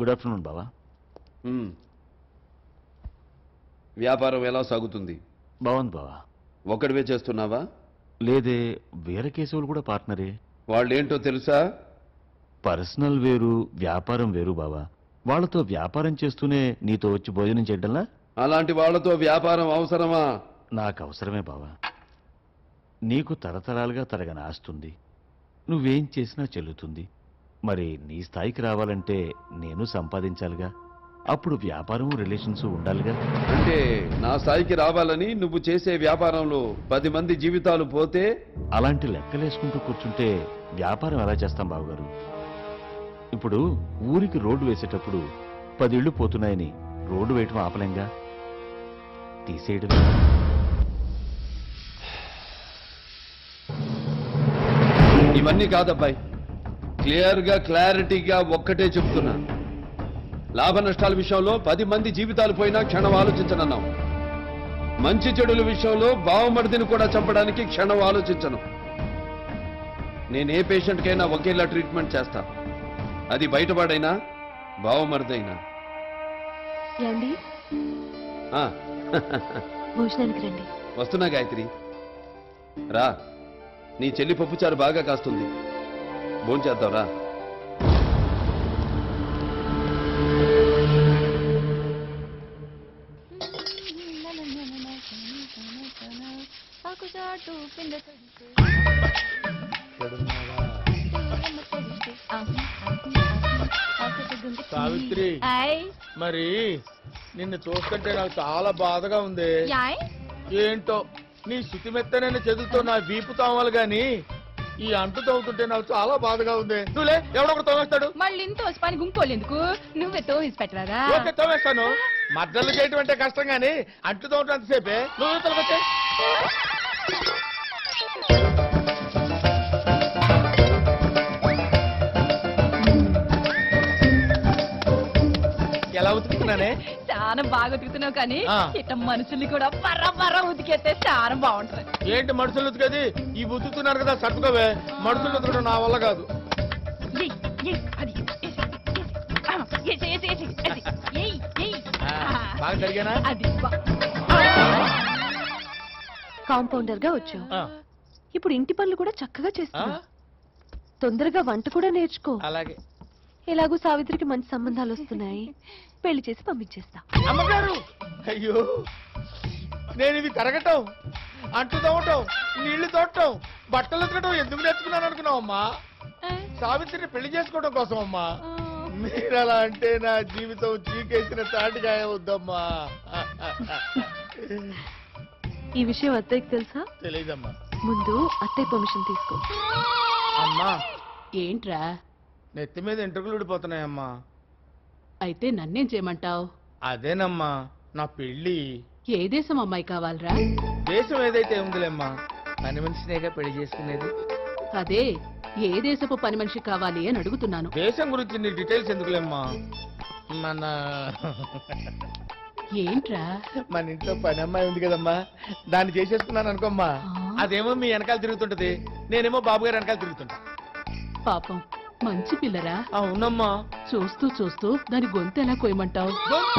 Good afternoon బావా మ్మ్. వ్యాపారం ఎలా సాగుతుంది బాగుంది బావా ఒక్కడివే చేస్తున్నావా లేదే వేరే కేసులు కూడా పార్ట్నరే వాళ్ళేంటో తెలుసా పర్సనల్ వేరు వ్యాపారం వేరు బావా వాళ్ళతో వ్యాపారం చేస్తూనే నీతో వచ్చి భోజనం చేయడంలా అలాంటి వాళ్ళతో వ్యాపారం అవసరమా నాకు అవసరమే బావా నీకు తరతరాలుగా తరగని ఆస్తుంది నువ్వేం చేసినా చెల్లుతుంది మరి నీ స్థాయికి రావాలంటే నేను సంపాదించాలిగా అప్పుడు వ్యాపారం రిలేషన్స్ ఉండాలిగా అంటే నా స్థాయికి రావాలని నువ్వు చేసే వ్యాపారంలో పది మంది జీవితాలు పోతే అలాంటి లెక్కలేసుకుంటూ కూర్చుంటే వ్యాపారం ఎలా చేస్తాం బావగారు ఇప్పుడు ఊరికి రోడ్డు వేసేటప్పుడు పది ఇళ్ళు పోతున్నాయని రోడ్డు వేయటం ఆపలేంగా తీసేయడమే ఇవన్నీ కాదబ్బాయి క్లియర్గా క్లారిటీగా ఒక్కటే చెప్తున్నా లాభ నష్టాల విషయంలో పది మంది జీవితాలు పోయినా క్షణం ఆలోచించనన్నాం మంచి చెడుల విషయంలో బావమరిదిని కూడా చంపడానికి క్షణం ఆలోచించను నేను ఏ పేషెంట్కైనా ఒకేలా ట్రీట్మెంట్ చేస్తా అది బయటపడైనా బావమరిదైనా ఏమండి ఆ, భోజనానికి రండి వస్తున్నా గాయత్రి రా నీ చెల్లి పప్పుచారు బాగా కాస్తుంది భోంచేద్దాం రా సావిత్రి ఆయ్ మరి నిన్ను చూస్తుంటే నాకు చాలా బాధగా ఉంది యాయ్ ఏంటో నీ శుతిమెత్తనైన చేతులతో నా వీపు తోమాలి గాని ఈ అంటు తవ్వుతుంటే నాకు చాలా బాధగా ఉంది నువ్వులే ఎవడొకడు తోమేస్తాడు మళ్ళీ ఇంత పని గుంకోలు ఎందుకు నువ్వే తోమిసి పెట్టరాదా ఓకే తోమేస్తాను మద్దలు చేయటం అంటే కష్టం గాని అంటు తోమటం అంతసేపే నువ్వు తొలగొచ్చే ఎలా ఉతుకుతున్నానే చాలా బాగా ఉతుకుతున్నావు కానీ ఆ. ఇట్ట మనుషుల్ని కూడా పర్ర పర్ర ఉతికేస్తే చాలా బాగుంటది ఏంటి మనుషులు ఉతికేది ఈ ఉతుకుతున్నారు కదా సర్దుకోవే మనుషులు ఉతకడం నా వల్ల కాదు ఎయ్, ఎయ్, అది, ఏసి, ఏసి. ఆ, ఏసి, ఏసి, ఏసి, ఏసి. ఎయ్, ఎయ్. ఆ, బాగా జరిగానా అది బా- కాంపౌండర్ గా వచ్చావు ఆ, ఇప్పుడు ఇంటి పనులు కూడా చక్కగా ఆ, చేస్తావు తొందరగా వంట కూడా నేర్చుకో అలాగే ఎలాగో సావిత్రికి మంచి సంబంధాలు వస్తున్నాయి పెళ్లి చేసి పంపించేస్తా అమ్మగారు అయ్యో నేను ఇవి తరగటం అంటు తవ్వటం నీళ్లు తోడటం బట్టలు ఉతకటం ఎందుకు నేర్చుకున్నాను అనుకున్నావు అమ్మా సావిత్రిని పెళ్లి చేసుకోవడం కోసం అమ్మా మీరు అలా అంటే నా జీవితం చీకేసిన తాటికాయ వద్దమ్మా ఈ విషయం అత్తయ్యకి తెలుసా తెలీదమ్మా ముందు అత్తయ్య పర్మిషన్ తీసుకో అమ్మా ఏంట్రా నెత్తి మీద ఎంట్రుకలు ఊడిపోతున్నాయమ్మా అయితే నన్నేం చేయమంటావు అదేనమ్మా నా పెళ్ళి ఏ దేశం అమ్మాయి కావాలరా దేశం ఏదైతే ఉందిలేమ్మా పని మనిషినేగా పెళ్లి చేసుకునేది అదే ఏ దేశపు పని మనిషి కావాలి అని అడుగుతున్నాను దేశం గురించి నీ డీటెయిల్స్ ఎందుకులేమ్మా మన ఏంట్రా మన ఇంట్లో పని అమ్మాయి ఉంది కదమ్మా దాన్ని చేసేసుకున్నాను అనుకోమ్మా ఆ. అదేమో మీ వెనకాల తిరుగుతుంటది నేనేమో బాబు గారి వెనకాల తిరుగుతుంటా పాపం మంచి పిల్లరా అవునమ్మా చూస్తూ చూస్తూ దాని గొంతు ఎలా కోయమంటావు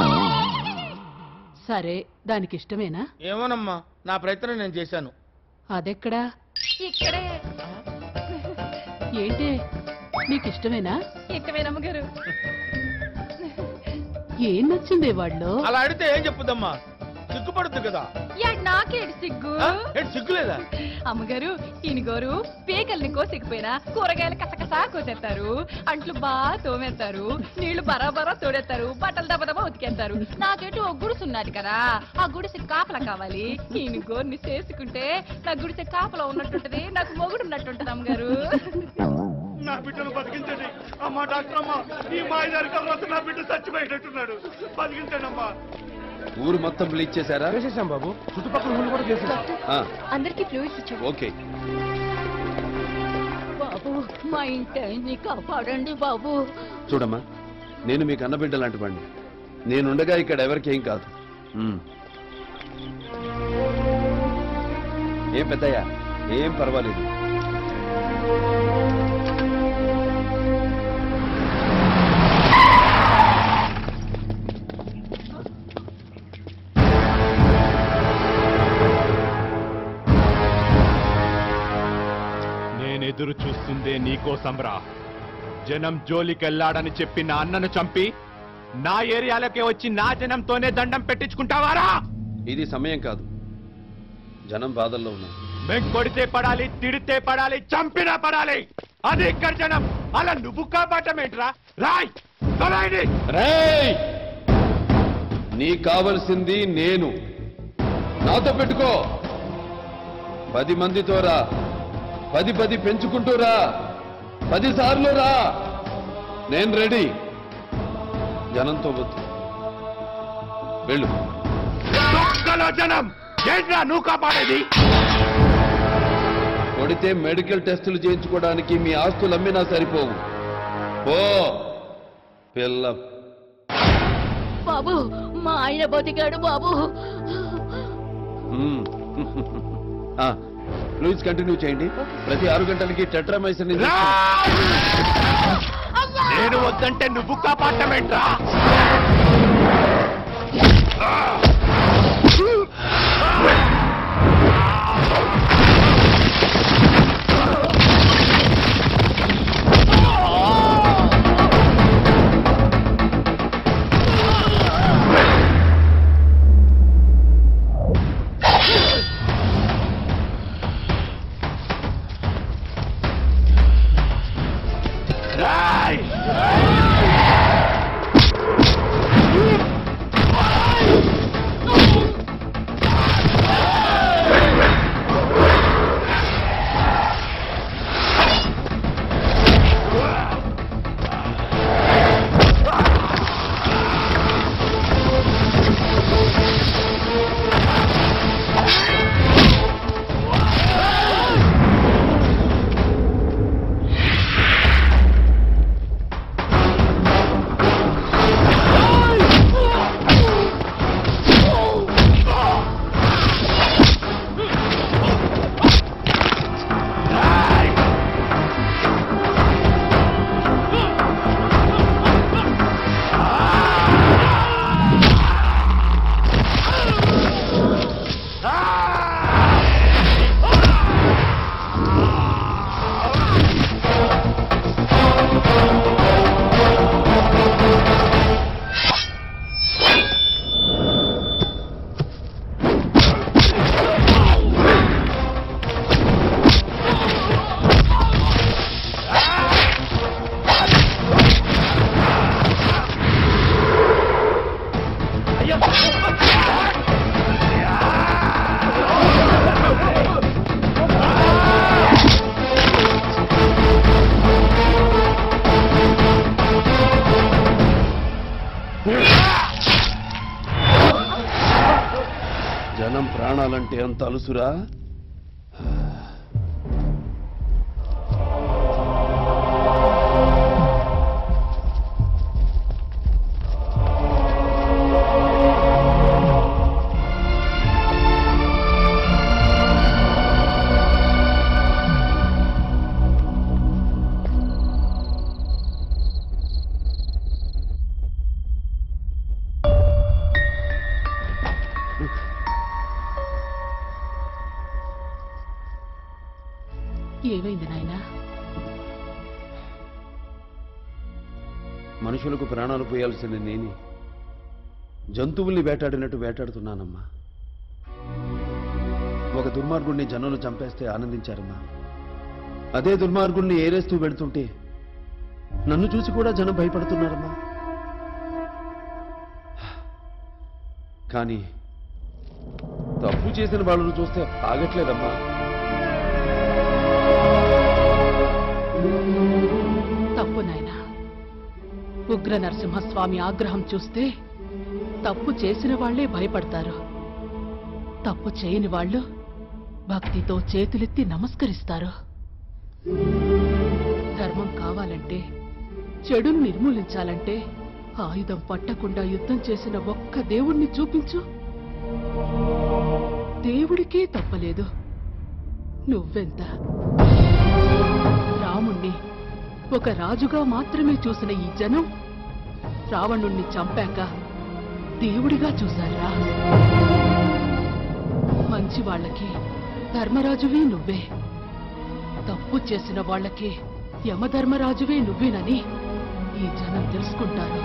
సరే దానికి ఇష్టమేనా ఏమోనమ్మా నా ప్రయత్నం నేను చేశాను అదెక్కడా ఇక్కడే ఏంటే నీకు ఇష్టమేనా ఇష్టమేనమ్మగారు ఏం నచ్చిందే వాళ్ళు అలా అడిగితే ఏం చెప్పుద్దమ్మా సిగ్గుపడుతుంది కదా నాకేడు సిగ్గు ఆ? ఏంటి సిగ్గులేదా అమ్మగారు ఈయనగోరు పీకల్ని కోసికపోయినా కూరగాయలు కసకసా కోసేస్తారు అంట్లు బాగా తోమేస్తారు నీళ్లు బరాబరా తోడేస్తారు బట్టలు దెబ్బ దెబ్బ ఉతికేస్తారు నాకేటు ఒక గుడిసె ఉన్నది కదా ఆ గుడిసె కాపలా కావాలి ఈయన గోరిని చేసుకుంటే నా గుడిసె కాపలా ఉన్నట్టుంటది నాకు మొగుడు ఉన్నట్టుంటది అమ్మగారు నా బిడ్డను బతికించండి అమ్మా డాక్టర్ అమ్మా ఈ మాయదారి కమ్మతో నా బిడ్డ చచ్చిపోయేటట్టున్నాడు బతికించండి అమ్మా ఊరు మొత్తం బ్లీచ్ చేశారా చేసేసాం బాబు చుట్టుపక్కల ఊళ్ళు కూడా చేసేసాం ఆ, అందరికి ఫ్లూయిడ్స్ ఇచ్చాడు ఓకే బాబు మా ఇంటిని కాపాడండి బాబు చూడమ్మా నేను మీకు అన్నబిడ్డ లాంటి వాడిని నేనుండగా ఇక్కడ ఎవరికి ఏం కాదు ఉమ్. ఏం పెద్దయ్యా ఏం పర్వాలేదు ఎదురు చూస్తుందే నీకోసం రా జనం జోలికెళ్ళాడని చెప్పి నా అన్నను చంపి నా ఏరియాలోకి వచ్చి నా జనంతోనే దండం పెట్టించుకుంటావారా ఇది సమయం కాదు జనం బాధల్లో ఉన్నారు మేం కొడితే పడాలి తిడితే పడాలి చంపినా పడాలి అది ఇక్కడ జనం అలా నువ్వు కాపాటమేంట్రా రాయ్ తొలైడి రేయ్ నీ కావలసింది నేను నాతో పెట్టుకో పది మందితో రా పది పది పెంచుకుంటూ రా పది సార్లు రా నేను రెడీ జనంతో వద్దు వెళ్ళు తొక్కలో జనం ఏంట్రా నువ్వు కాపాడేది కొడితే మెడికల్ టెస్టులు చేయించుకోవడానికి మీ ఆస్తులు అమ్మినా సరిపోవు పో పిల్ల బాబు మా ఆయన బతికాడు బాబు మ్మ్. ఆ, లూయిస్ కంటిన్యూ చేయండి ప్రతి ఆరు గంటలకి టెట్రామైసిన్ రాయ్! నేను వద్దంటే నువ్వు కాపాడటమేంట్రా రాయ్! జనం ప్రాణాలంటే అంత అలుసురా ఏమైంది నాయనా మనుషులకు ప్రాణాలు పోయాల్సిన నేనే జంతువుల్ని వేటాడినట్టు వేటాడుతున్నానమ్మా ఒక దుర్మార్గుణ్ణి జనులు చంపేస్తే ఆనందించారమ్మా అదే దుర్మార్గుణ్ణి ఏరేస్తూ వెళ్తుంటే నన్ను చూసి కూడా జనం భయపడుతున్నారమ్మా కానీ తప్పు చేసిన వాళ్ళను చూస్తే ఆగట్లేదమ్మా తప్పు నాయనా ఉగ్ర నరసింహస్వామి ఆగ్రహం చూస్తే తప్పు చేసిన వాళ్లే భయపడతారు తప్పు చేయని వాళ్ళు భక్తితో చేతులెత్తి నమస్కరిస్తారు ధర్మం కావాలంటే చెడును నిర్మూలించాలంటే ఆయుధం పట్టకుండా యుద్ధం చేసిన ఒక్క దేవుణ్ణి చూపించు దేవుడికే తప్పలేదు నువ్వెంత రాముణ్ణి ఒక రాజుగా మాత్రమే చూసిన ఈ జనం రావణుణ్ణి చంపాక దేవుడిగా చూశారా మంచి వాళ్ళకి ధర్మరాజువి నువ్వే తప్పు చేసిన వాళ్ళకి యమధర్మరాజువే నువ్వేనని ఈ జనం తెలుసుకుంటారు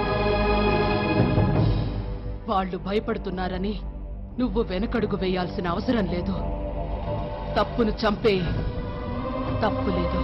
వాళ్ళు భయపడుతున్నారని నువ్వు వెనకడుగు వేయాల్సిన అవసరం లేదు తప్పును చంపే తప్పు లేదు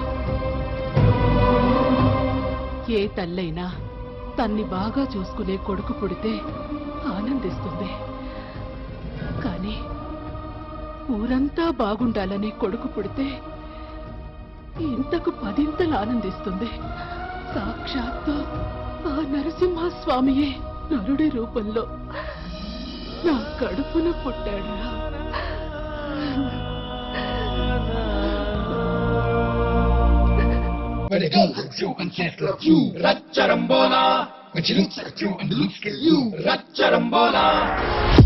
ఏ తల్లైనా తన్ని బాగా చూసుకునే కొడుకు పుడితే ఆనందిస్తుంది కానీ ఊరంతా బాగుండాలనే కొడుకు పుడితే ఇంతకు పదింతలు ఆనందిస్తుంది సాక్షాత్తు ఆ నరసింహస్వామియే నరుడి రూపంలో నా కడుపున పుట్టాడు When it goes at you and can't love you, Ratcharambola. When she looks at you and looks at you, Ratcharambola.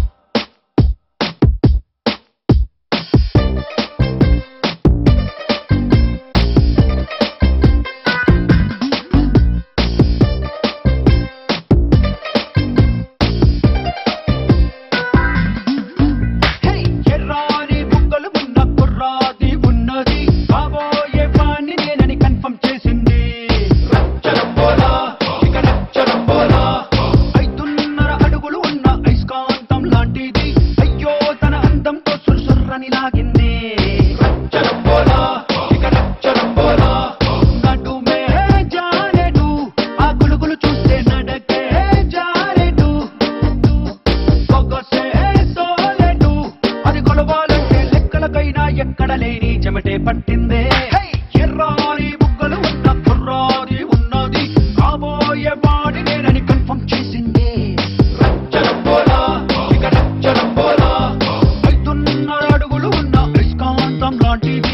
ఎర్రాని బుగ్గలు ఉన్న కుర్రాది ఉన్నది కాబోయే వాణ్ణి నేనని కన్ఫర్మ్ చేసింది Ratcharambola. ఇక Ratcharambola. ఐదున్నర అడుగులు ఉన్న ఐస్కాంతం లాంటిది అయ్యో తన అందంతో సుర్సుర్రని లాగింది Ratcharambola. ఇక Ratcharambola. నడుమే జారెడు ఆ గులుగులు చూస్తే నడకే జారెడు సొగసే సోలెడు అది కొలవాలంటే లెక్కలకైనా ఎక్కడ లేని చెమటే పట్టిందే హై! ఎర్రాని బుగ్గలు ఉన్న కుర్రాది ఉన్నది కాబోయే వాడి నేనని కన్ఫర్మ్ చేసిందే Ratcharambola. ఇక Ratcharambola. ఐదున్నర అడుగులు ఉన్న ఐస్కాంతం లాంటిది